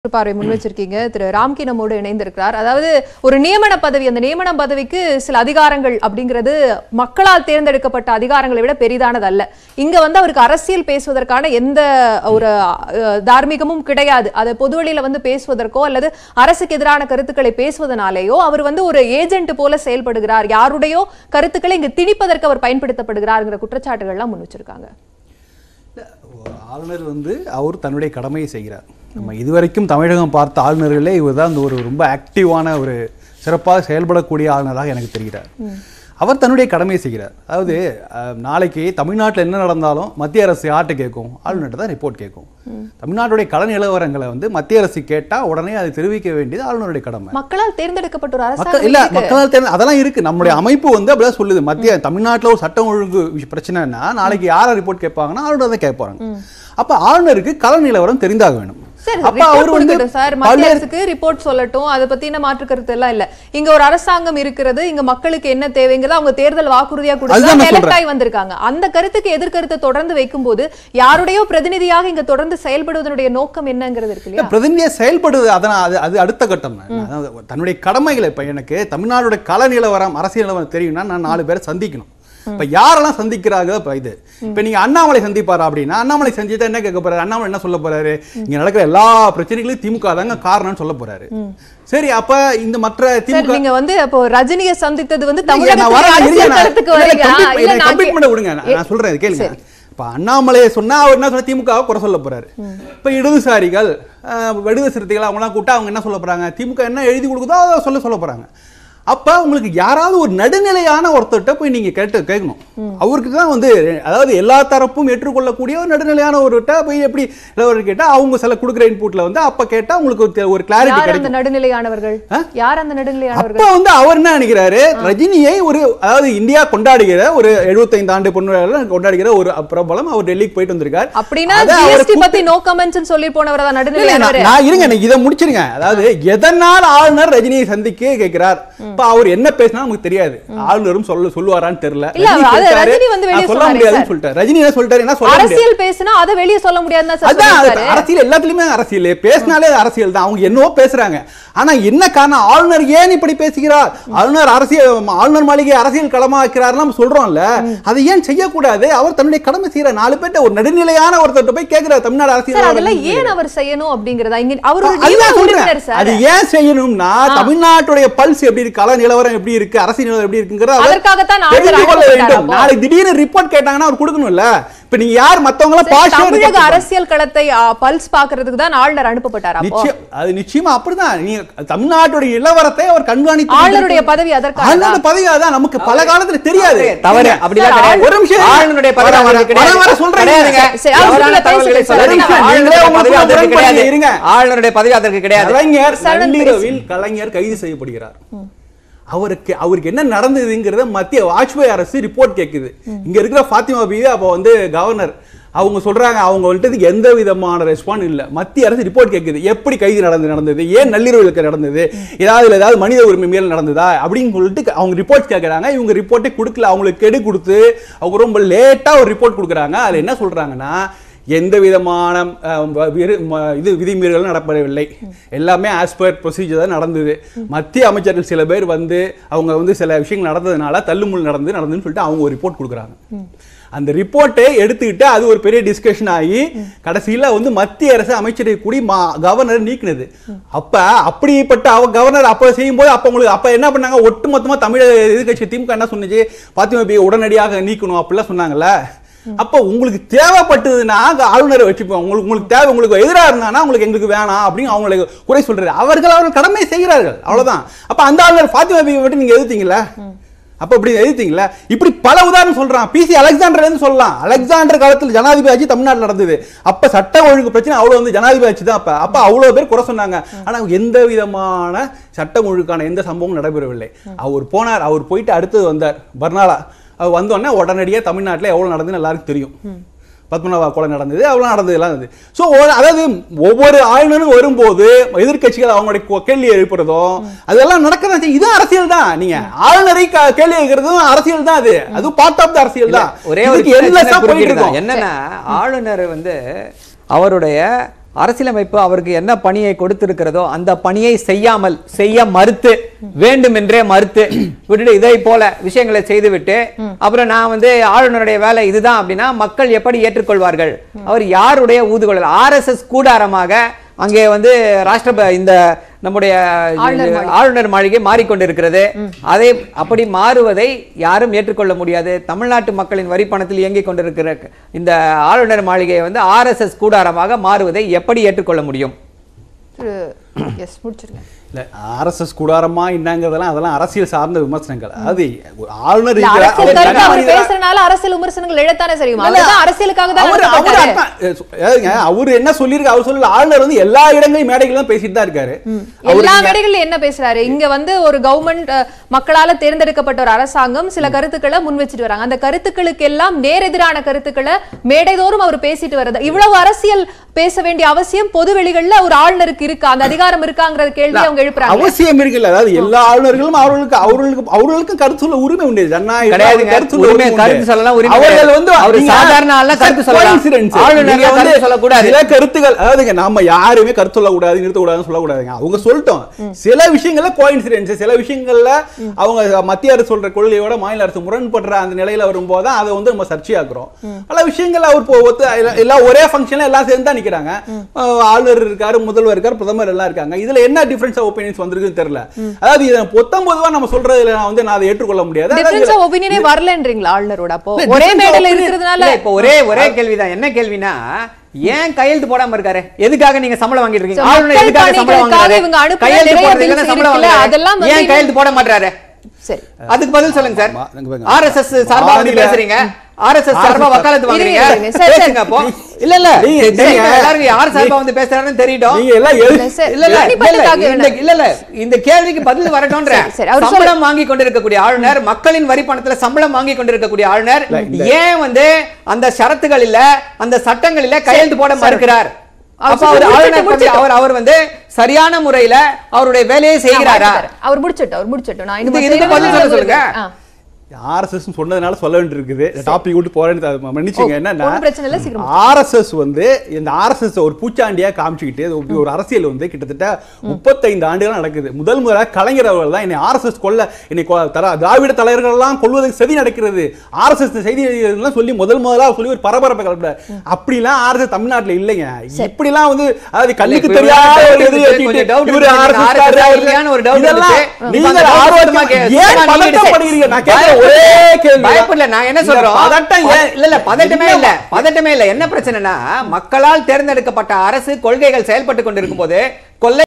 பார்வை முன் வச்சிருக்கீங்க திரு ராம்கி நம்மோடு இணைந்திருக்கிறார் அதாவது ஒரு நியமன பதவி அந்த நியமன பதவிக்கு சில அதிகாரங்கள் அப்படிங்கிறது மக்களால் தேர்ந்தெடுக்கப்பட்ட அதிகாரங்களை விட பெரிதானது அல்ல இங்க வந்து அவருக்கு அரசியல் பேசுவதற்கான எந்த ஒரு அஹ், தார்மீகமும் கிடையாது அதை பொதுவெளியில வந்து பேசுவதற்கோ அல்லது அரசுக்கு எதிரான கருத்துக்களை பேசுவதனாலேயோ அவர் வந்து ஒரு ஏஜென்ட் போல செயல்படுகிறார் யாருடையோ கருத்துக்களை இங்கு திணிப்பதற்கு அவர் பயன்படுத்தப்படுகிறார்ங்கிற குற்றச்சாட்டுகள்லாம் முன் வச்சிருக்காங்க ஒரு ஆளுநர் வந்து அவர் தன்னுடைய கடமையை செய்கிறார் நம்ம இதுவரைக்கும் தமிழகம் பார்த்த ஆளுநர்களே இவர் தான் ஒரு ரொம்ப ஆக்டிவான ஒரு சிறப்பாக செயல்படக்கூடிய ஆளுநராக எனக்கு தெரிகிறார் அவர் தன்னுடைய கடமையை செய்கிறார் அதாவது அஹ், நாளைக்கு தமிழ்நாட்டில் என்ன நடந்தாலும் மத்திய அரசு யார்கிட்ட கேட்கும் ஆளுநர்கிட்ட தான் ரிப்போர்ட் கேட்கும் தமிழ்நாட்டுடைய கடன் நிலவரங்களை வந்து மத்திய அரசு கேட்டால் உடனே அதை தெரிவிக்க வேண்டியது ஆளுநருடைய கடமை மக்களால் தேர்ந்தெடுக்கப்பட்ட ஒரு மக்கள் அரசாங்கம் இல்ல இருக்கு. மக்களால் தேர்ந்த அதெல்லாம் இருக்கு நம்முடைய அமைப்பு வந்து அப்படிதான் சொல்லுது மத்திய தமிழ்நாட்டுல ஒரு சட்டம் ஒழுங்கு விஷ- பிரச்சனைனா நாளைக்கு யாரை ரிப்போர்ட் கேட்பாங்கன்னா ஆளுநர் தான் கேட்பாங்க அப்ப ஆளுநருக்கு கள நிலவரம் தெரிந்தாக வேணும் சரி அப்ப report அவர் வந்து கொடுக்கட்டும் சார் மத்திய பல்வேறு அரசுக்கு ரிப்போர்ட் சொல்லட்டும் அதை பத்தின மாற்று கருத்து எல்லாம் இல்ல இங்க ஒரு அரசாங்கம் இருக்கிறது இங்க மக்களுக்கு என்ன தேவைங்கிறத அவங்க தேர்தல் வாக்குறுதியா கொடுத்து அதுதான் நான் எலெக்ட் சொல்றேன். ஆகி வந்திருக்காங்க அந்த கருத்துக்கு எதிர்கருத்தை தொடர்ந்து வைக்கும்போது யாருடையோ பிரதிநிதியாக இங்க தொடர்ந்து செயல்படுவதனுடைய நோக்கம் என்னங்கிறது இருக்கு இல்லையா பிரதிநிதியா செயல்படுது அதனால் அது அது அடுத்த கட்டம் தான். அதாவது தன்னுடைய கடமைகளை இப்ப எனக்கு தமிழ்நாடுடைய கள நிலவரம் அரசியல் நிலவரம் தெரியும்னா நான் நாலு பேரை சந்திக்கணும் இப்ப யாரெல்லாம் சந்திக்கிறாங்க இப்ப இது இப்ப நீங்க அண்ணாமலை சந்திப்பாரா அப்படின்னா அண்ணாமலை சந்தித்தா என்ன கேட்க போறாரு அண்ணாமலை என்ன சொல்ல போறாரு இங்க நடக்கிற எல்லா பிரச்சனைகளையும் திமுக தாங்க காரணம்னு சொல்ல போறாரு சரி அப்ப இந்த மற்ற சார் திமுக நீங்க வந்து அப்போ ரஜினியை சந்தித்தது வந்து இல்லைங்க, நான் தமிழகத்துடைய வரேன், இருங்க, அரசியல் நான் கருத்துக்கு இல்ல, வரீங்க complete- இல்ல எனக்கு நான் complete கே- பண்ண விடுங்க நான் நான் சொல்றேன் இது கேளுங்க இப்ப அண்ணாமலையை சொன்னா அவர் என்ன சொல்ற திமுக வை குறை சொல்ல போறாரு இப்ப இடதுசாரிகள் அஹ், விடுதலை சிறுத்தைகள் அவங்க எல்லாம் கூட்டா அவங்க என்ன சொல்ல போறாங்க திமுக என்ன எழுதி கொடுக்குதோ அதை சொல்ல சொல்ல போறாங்க அப்ப உங்களுக்கு யாராவது ஒரு நடுநிலையான ஒருத்தர்கிட்ட போய் நீங்க கேட்டு கேட்கணும் அவருக்கு தான் வந்து அதாவது எல்லா தரப்பும் ஏற்றுக்கொள்ளக்கூடிய ஒரு நடுநிலையான ஒருவர்கிட்ட போய் எப்படி நிலவரம் கேட்டா அவங்க சில கொடுக்குற இன்புட்ல வந்து அப்ப கேட்டா உங்களுக்கு ஒரு தெ- ஒரு கிளாரிட்டி யார் கிடைக்கும் அந்த நடுநிலையானவர்கள் யார் அந்த நடுநிலையானவர்கள் அப்ப வந்து அவர் என்ன நினைக்கிறாரு ரஜினியை ஒரு அதாவது இந்தியா கொண்டாடுகிற ஒரு 75 ஆண்டு பொண்ணு கொண்டாடுகிற ஒரு பிரபலம் அவர் டெல்லிக்கு போயிட்டு வந்திருக்கார் அப்படின்னா அத அவர் ஜிஎஸ்டி பத்தி நோ கமெண்ட்ஸ் சொல்லி போனவர் தான் இல்ல, நான் நடுநிலையானவர் நான் இருங்க எனக்கு இதை முடிச்சிருங்க அதாவது எதனால் ஆளுநர் ரஜினியை சந்திக்க கேட்கிறார் இப்ப அவர் என்ன பேசினா நமக்கு தெரியாது ஆளுநரும் சொல்ல சொல்லுவாரான்னு தெரியல இல்ல, ரஜினி அது சொல்லிட்டாரு, ரஜினி வந்து வெளிய நான் சொல்ல சொன்னாரே முடியாதுன்னு சார். சொல்லிட்டாரு ரஜினி என்ன சொல்லிட்டாரு என்ன சொல்ல முடியாது அரசியல் பேசினா அதை வெளியே சொல்ல முடியாதுன்னு தான் சார் அதான் அது சொல்லியிருக்காரு. அரசியல் எல்லாத்துலயுமே அரசியல் பேசினாலே அது அரசியல் தான் அவங்க என்னவோ பேசுறாங்க ஆனா என்ன காரணம் ஆளுநர் ஏன் இப்படி பேசுகிறார் ஆளுநர் அரசியல் ஆளுநர் மாளிகை அரசியல் களமாக்கிறார் நம்ம சொல்றோம்ல அதை ஏன் செய்யக்கூடாது அவர் தன்னுடைய கடமை செய்யற நாலு பேர்ட்ட ஒரு நடுநிலையான ஒருத்தர் போய் கேட்கிறார் தமிழ்நாடு சார் அரசியல் அதெல்லாம் ஏன் அவர் செய்யணும் அப்படிங்கறதா இங்க அவர் ஒரு அதுதான் நியமன சொல்றேன். உறுப்பினர் சார் அது ஏன் செய்யணும்னா தமிழ்நாட்டுடைய பல்ஸ் எப்படி இருக்கு கள நிலவரம் எப்படி இருக்கு அரசியல் நிலவரம் எப்படி இருக்குங்கிறத அவர் அதற்காகத்தான் ஆளுநர் தெரிந்து கொள்ள அனுப்பப்பட்டார் வேண்டும் அப்போ. நாளைக்கு திடீர்னு ரிப்போர்ட் கேட்டாங்கன்னா அவர் கொடுக்கணும்ல இப்ப நீங்க யார் மத்தவங்க சரி, பாஷா தமிழக அரசியல் களத்தை பல்ஸ் பாக்குறதுக்கு தான் ஆளுநர் அனுப்பப்பட்டார் அப்போ நிச்சயம் அது நிச்சயமா அப்படிதான் நீங்க தமிழ்நாட்டுடைய இளவரத்தை அவர் கண்காணித்து ஆளுநருடைய பதவி அதற்காக ஆளுநருடைய பதவி அதான் நமக்கு பல காலத்துல தெரியாது தவறு நீங்க- அப்படிலாம் சார், கிடையாது ஒரு நிமிஷம் ஆளுநருடைய பதவி வர- அவருக்கு வர- கிடையாது வர சொல்றேன் கிடையாதுங்க. சரி, அவர் தவறான சொல்றத தகவல்களை பேசுங்க, சொல்லாதீங்க. சார். ஆளுநருடைய நீங்களே பதவி உங்களுக்கு அதற்கு கிடையாது இருங்க. ஆளுநருடைய பதவி அதற்கு கிடையாது கலைஞர் சரண் நள்ளிரவில் கலைஞர் கைது செய்யப்படுகிறார் அவருக்கு அவருக்கு என்ன நடந்ததுங்கிறத மத்திய வாஜ்பாய் அரசு ரிப்போர்ட் கேக்குது இங்க இருக்கிற ஃபாத்திமா பீவி அப்ப வந்து கவர்னர் அவங்க சொல்றாங்க அவங்க வந்துட்டு எந்த விதமான ரெஸ்பாண்ட் இல்ல மத்திய அரசு ரிப்போர்ட் கேக்குது எப்படி கைது நடந்து நடந்தது ஏன் நள்ளிரவுக்கு நடந்தது ஏதாவது இதுல ஏதாவது மனித உரிமை மீறல் நடந்ததா அப்படின்னு சொல்லிட்டு அவங்க ரிப்போர்ட் கேக்குறாங்க இவங்க ரிப்போர்ட்டே கொடுக்கல அவங்களுக்கு கெடு கொடுத்து அவங்க ரொம்ப லேட்டா ஒரு ரிப்போர்ட் கொடுக்குறாங்க அதுல என்ன சொல்றாங்கன்னா எந்த விதமான அஹ், வ- விரு- ம- இது விதிமீறலும் நடப்படவில்லை எல்லாமே ஆஸ் பர் ப்ரொசீஜர் தான் நடந்தது மத்திய அமைச்சர்கள் சில பேர் வந்து அவங்க வந்து சில விஷயங்கள் நடந்ததுனால தள்ளுமுள் நடந்து நடந்துன்னு சொல்லிட்டு அவங்க ஒரு ரிப்போர்ட் கொடுக்குறாங்க அந்த ரிப்போர்ட்டை எடுத்துக்கிட்டு அது ஒரு பெரிய டிஸ்கஷன் ஆகி கடைசியில வந்து மத்திய அரசு அமைச்சரை கூடி மா- கவர்னர் நீக்கினது அப்ப அப்படிப்பட்ட அவ கவர்னர் அப்ப செய்யும்போது அப்ப உங்களுக்கு அப்ப என்ன பண்ணாங்க ஒட்டுமொத்தமா தமிழக எதிர்க்கட்சி திமுக என்ன சொன்னுச்சு பாத்திமா பி உடனடியாக நீக்கணும் அப்படிலாம் சொன்னாங்கல்ல அப்ப உங்களுக்கு தேவைப்பட்டதுன்னா அங்க ஆளுநரை வச்சுப்போம் உங்களுக்கு உங்களுக்கு தேவை உங்களுக்கு எதிராக இருந்தானா உங்களுக்கு எங்களுக்கு வேணாம் அப்படின்னு அவங்களை குறை சொல்றாரு அவர்கள் அவர்கள் கடமை செய்கிறார்கள் அவ்வளவுதான் அப்ப அந்த ஆளுநர் ஃபாத்திமா பியை விட்டு நீங்க எதிர்த்தீங்களா அப்ப இப்படி எதிர்த்தீங்களா இப்படி பல உதாரணம் சொல்றான் பிசி அலெக்சாண்டர் இருந்து சொல்லலாம் அலெக்சாண்டர் காலத்துல ஜனாதிபதி ஆட்சி தமிழ்நாட்டுல நடந்தது அப்ப சட்ட ஒழுங்கு பிரச்சனை அவ்வளவு வந்து ஜனாதிபதி ஆட்சி தான் அப்ப அப்ப அவ்வளவு பேர் குறை சொன்னாங்க ஆனா எந்த விதமான சட்டம் ஒழுங்கான எந்த சம்பவமும் நடைபெறவில்லை அவர் போனார் அவர் போயிட்டு அடுத்தது வந்தார் பர்னாலா அவர் வந்தோடனே உடனடியாக தமிழ்நாட்டுல எவ்வளவு நடந்ததுன்னு எல்லாருக்கும் தெரியும் பத்மநாபா கொலை நடந்தது அவ்வளோ நடந்தது எல்லாம் இருந்தது ஸோ அதாவது ஒவ்வொரு ஆளுநரும் வரும்போது எதிர்க்கட்சிகள் அவங்களுடைய கொ- கேள்வி எழுப்புறதும் அதெல்லாம் நடக்கதான் செய்யும். இது அரசியல் தான் நீங்க ஆளுநரை க- கேள்வி எழுக்கிறதும் அரசியல் தான் அது அது பார்ட் ஆஃப் த அரசியல் இல்ல, தான் ஒரே ஒரு இதுக்கு சின்ன endless ஆ சின்ன போயிட்டு குறுக்கீடு தான். இருக்கும் என்னன்னா ஆளுநர் வந்து அவருடைய அரசியலமைப்பு அவருக்கு என்ன பணியை கொடுத்திருக்கிறதோ அந்த பணியை செய்யாமல் செய்ய மறுத்து வேண்டும் என்றே மறுத்து விட்டுட்டு இதை போல விஷயங்களை செய்துவிட்டு அப்புறம் நான் வந்து ஆளுநருடைய வேலை இதுதான் அப்படின்னா மக்கள் எப்படி ஏற்றுக்கொள்வார்கள் அவர் யாருடைய ஊதுகொள்ளல் ஆர்எஸ்எஸ் கூடாரமாக அங்கே வந்து ராஷ்டிரப இந்த நம்முடைய ஆளுநர் மாளிகை. ஆளுநர் மாளிகை மாறிக்கொண்டிருக்கிறது அதை அப்படி மாறுவதை யாரும் ஏற்றுக்கொள்ள முடியாது தமிழ்நாட்டு மக்களின் வரி பணத்தில் இயங்கிக் கொண்டிருக்கிற இந்த ஆளுநர் மாளிகையை வந்து ஆர்எஸ்எஸ் கூடாரமாக மாறுவதை எப்படி ஏற்றுக்கொள்ள முடியும் திரு எஸ் முடிச்சிருங்க இல்ல ஆர்எஸ்எஸ் கூடாரமா என்னங்கிறதெல்லாம் அதெல்லாம் அரசியல் சார்ந்த விமர்சனங்கள் அது ஒரு ஆளுநர் இல்ல, இருக்கிற- அரசியல் அவர் கருத்து தனி அவர் மனிதரா- பேசுறதுனால அரசியல் விமர்சனங்கள் எழத்தானே செய்யும் இல்ல, அவர்தான் அரசியலுக்காக தான் அவரு- அவரு நடத்தப்பட்டாரு. அதான், அஹ், சொ- அதாவதுங்க, அவரு என்ன சொல்லியிருக்கு அவர் சொல்லல ஆளுநர் வந்து எல்லா இடங்களையும் மேடைகள் தான் பேசிட்டு தான் இருக்காரு அவரு எல்லா நீங்க- மேடைகள்ல என்ன பேசுறாரு இங்க வந்து ஒரு கவர்மெண்ட் மக்களால தேர்ந்தெடுக்கப்பட்ட ஒரு அரசாங்கம் சில கருத்துக்களை முன் வச்சுட்டு வராங்க அந்த கருத்துக்களுக்கு எல்லாம் நேரெதிரான கருத்துக்களை மேடைதோறும் அவர் பேசிட்டு வர்றது இவ்வளவு அரசியல் பேச வேண்டிய அவசியம் பொது வெளிகள்ல ஒரு ஆளுநருக்கு இருக்கா அந்த அதிகாரம் இருக்காங்கிற கேள்வி அவங்க எழுப்புறாங்க அவசியம் இருக்குல்ல அதாவது எல்லா ஆளுநர்களும் அவர்களுக்கு அவர்களுக்கு அவர்களுக்கும் கருத்து சொல்ல உரிமை உண்டு ஜனநாயகம் கிடையாதுங்க. கருத்து சொல்ல உரிமை- உண்டு. கருத்து சொல்லலாம், உரிமை அவர்கள் கிடையாது. வந்து அவரு நீங்க- சாதாரண ஆள்லாம் கருத்து சொல்லலாம். coincidence. ஆளுநர் நீங்க கருத்து வந்து சொல்லக்கூடாது. சில கருத்துக்கள் அதாவதுங்க நம்ம யாருமே கருத்து சொல்லக்கூடாது நிறுத்தக்கூடாதுன்னு சொல்லக்கூடாதுங்க அவங்க சொல்லிட்டோம் சில விஷயங்கள்ல கோயின்சிடென்ஸ் சில விஷயங்கள்ல அவங்க மத்திய அரசு சொல்ற கொள்கையோட மாநில அரசு முரண்படுற அந்த நிலையில வரும்போது தான் அதை வந்து நம்ம சர்ச்சையாக்குறோம் பல விஷயங்கள் அவர் இப்போ ஒத்து எல்லா- எல்லாம் ஒரே ஃபங்க்ஷன்ல எல்லாம் சேர்ந்து தான் நிக்கிறாங்க அஹ் ஆளுநர் இருக்காரு முதல்வர் இருக்காரு பிரதமர் எல்லாம் இருக்காங்க இதுல என்ன டிஃபரன்ஸ் ஆஃப் ஒப்பீனியன்ஸ் வந்திருக்குன்னு தெரியல அதாவது இதை பொத்தம் பொதுவா நம்ம சொல்றதுல நான் வந்து நான் அதை ஏற்றுக்கொள்ள முடியாது அதாவது டிஃபரன்ஸ் ஆஃப் ஒபினியனே வரலன்றீங்களா ஆளுநரோட அப்போ இல்ல, ஒரே difference of மேடையில opinion- இருக்கிறதுனால இல்ல, இப்போ ஒரே ஒரே கேள்விதான் என்ன கேள்வினா ஏன் கையெழுத்து போடாம இருக்காரு எதுக்காக நீங்க சம்பளம் வாங்கிட்டு இருக்கீங்க So, ஆளுநர் மக்கள் எதுக்காக சம்பளம் பணிகளுக்காக வாங்குறாரு இவங்க அனுப்புற கையெழுத்து நிறைய போடுறதுக்கு bills தானே சம்பளம் இருக்குல்ல, வாங்குறாரு அதெல்லாம் வந்து ஏன் கையெழுத்து போட மாட்டாரு சரி அதுக்கு பதில் சொல்லுங்க சார் ஆமா, இங்க பாருங்க. ஆர்எஸ்எஸ் சார்பா வந்து மாநில- பேசுறீங்க ஆர்எஸ்எஸ் சார்பா RSS வக்காலத்து வாங்குறீங்க இருங்க, இருங்க. சரி, சரி. பேசுங்க அப்போ இல்ல இல்ல நீங்க- தெரியும், நீங்க- எல்லாருக்கும் யார் சார்பா வந்து பேசுறாருன்னு தெரியட்டும் நீங்க எல்லாம் எது- இல்ல, சார், இல்ல இல்ல இல்ல, தனிப்பட்டதாக இல்ல இல்ல இல்ல இந்த கேள்விக்கு பதில் வரட்டும்ன்ற சரி, சரி, அவர் சம்பளம் வாங்கி கொண்டிருக்கக்கூடிய ஆளுநர் மக்களின் வரி பணத்துல சம்பளம் வாங்கி கொண்டிருக்கக்கூடிய ஆளுநர் ஏன் வந்து அந்த ஷரத்துகள் இல்ல அந்த சட்டங்கள் இல்ல கையெழுத்து போட மறுக்கிறார் அவர் அப்ப அவர் முடிச்சிட்டு, ஆளுநர் முடிச்சிட்டு. பதவி- அவர் அவர் வந்து சரியான முறையில அவருடைய வேலையை செய்கிறாரா அவர் முடிச்சிட்டு அவர் முடிச்சிட்டு நான் இது- இன்னும் இதுக்கு தெளிவா பதில் சொல்ல சொல்லுங்க. ஆ. ஆர்எஸ்எஸ் சொன்னதுனால சொல்ல வேண்டியிருக்குது டாபிக் விட்டு போறேன்னு அது மன்னிச்சுங்க ஓ, என்னன்னா ஒண்ணும் பிரச்சனை இல்ல, சீக்கிரம் ஆர்எஸ்எஸ் வந்து இந்த ஆர்எஸ்எஸ் ஒரு பூச்சாண்டியா காமிச்சுக்கிட்டு இது இப்படி ஒரு அரசியல் வந்து கிட்டத்தட்ட முப்பத்தைந்து ஆண்டுகள் நடக்குது முதல் முதலாக கலைஞர் அவர்கள் தான் என்னை ஆர்எஸ்எஸ் கொல்ல என்னை கொ- தர- திராவிட தலைவர்கள் எல்லாம் கொள்வதற்கு சதி நடக்கிறது ஆர்எஸ்எஸ் செய்தி எல்லாம் சொல்லி முதல் முதலாக சொல்லி ஒரு பரபரப்பை கிளப்பினார் அப்படிலாம் ஆர்எஸ்எஸ் தமிழ்நாட்டுல இல்லைங்க இப்படிலாம் வந்து அதாவது கண்ணுக்கு இல்ல, இப்ப தெரியாத ஒரு இது கொஞ்சம் ஏத்திட்டு doubt இவரு இருக்கு. RSS RSS காரரு, அவரு- இல்லையான்னு ஒரு doubt இதெல்லாம் இருந்துச்சு. இப்ப நீங்க அந்த doubt ஆர்வமா சுத்தமா கே- ஏன் சுத்தமா நீங்க பதட்டப்படுகிறீங்க நான் கேட்கிற பயப்படல. ஒரே கேள்வி பயப்படல நான் என்ன இந்த சொல்றோம் பதட்டம் ஏன் இல்ல இல்ல பதட்டமே இல்ல பதட்டமே இல்ல என்ன பிரச்சனைனா மக்களால் தேர்ந்தெடுக்கப்பட்ட அரசு கொள்கைகள் செயல்பட்டு கொண்டிருக்கும் போது கொள்ளை